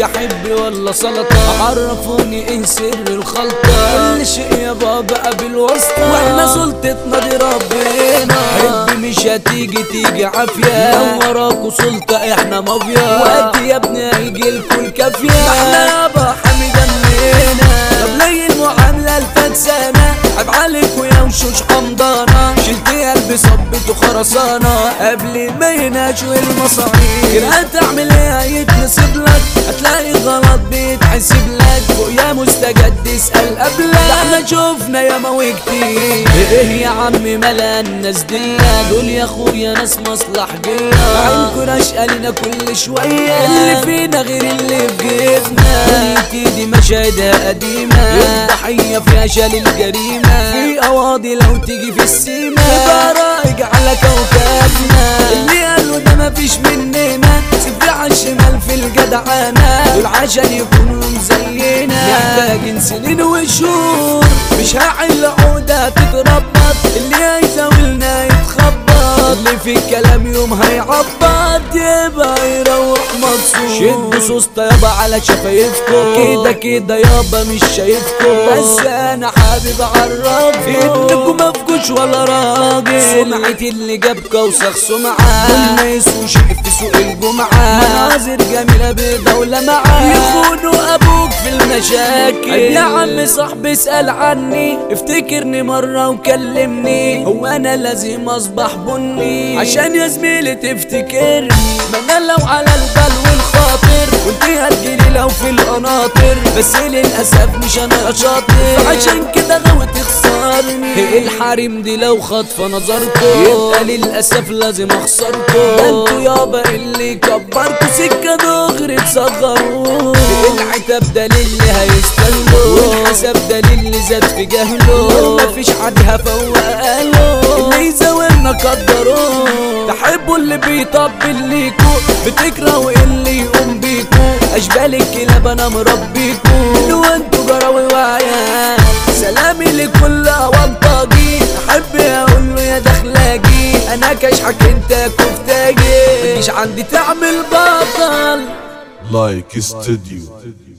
يا حبي ولا سلطة عرفوني ايه سر الخلطة كل شيء يا بابا قبل واسطة واحنا سلطتنا دي ربنا حبي مش هتيجي تيجي عافية لو وراكوا سلطة احنا مافيا وقت يا ابني هيجي الكل كافية احنا يابا حميدة مننا طب ليه المعاملة الفكسانة عيب عليك ويا وشوش حمضانة شلت قلبي صبته خرسانة قبل ما يناشوا المصاريف كده تعمل ايه هيتنسب لك هتلاقي غلط بيتحسب لك فوق يا مستجد اسأل قبلك ده احنا شوفنا يا موي كتير ايه يا عم ملا الناس دي دول يا اخويا ناس مصلحجية عينكوا راشقة لنا كل شوية اللي فينا غير اللي في جيبنا دنيتي دي مشاهدها قديمة الضحية فيها شال الجريمة في قواضي لو تيجي في السيما نبقى رايق على كوكبنا اللي قالوا ده مفيش مننا سيب على الشمال في الجدعانة دول عشان يكونوا زينا محتاجين سنين وشهور مش هحل عقدة تتربط اللي هيزاولنا يتخبط اللي في الكلام يوم هيعبط يبقى يروح مبسوط شدوا سوسته يابا على شفايفكم كده كده يابا مش شايفكم بس انا حابب اعرفكم انكم مفكوش ولا راجل سمعتي اللي جاب كوسخ سمعة دول ما يسوش في سوق الجمعة مناظر جميلة بيضة ولمعة يخونوا ابوك في المشاكل يا عم صاحبي اسأل عني افتكرني مرة وكلمني هو انا لازم اصبح بني عشان يا زميلي تفتكرني ما انا لو على البال والخاطر وانت هتجيلي لو في القناطر بس للاسف مش انا شاطر فعشان كده غاوي تخسرني الحريم دي لو خاطفه نظركم يبقى للاسف لازم اخسركم ده انتوا يابا اللي كبرتوا سكه دغري تصغروا العتاب ده للي هيستنوا والحساب ده للي زاد في جهله مفيش حد هفوقله اللي يزاولنا قدروه تحبوا اللي بيطبل ليكوا بتكرهوا اللي يقوم بيكوا اشبال الكلاب انا مربيكوا انتوا انتوا جراوي وعيال سلامي لكل اوانطاجي احب اقول له يا دخلاجي انا كشحك انت كفتاجي متجيش عندي تعمل بطل لايك استوديو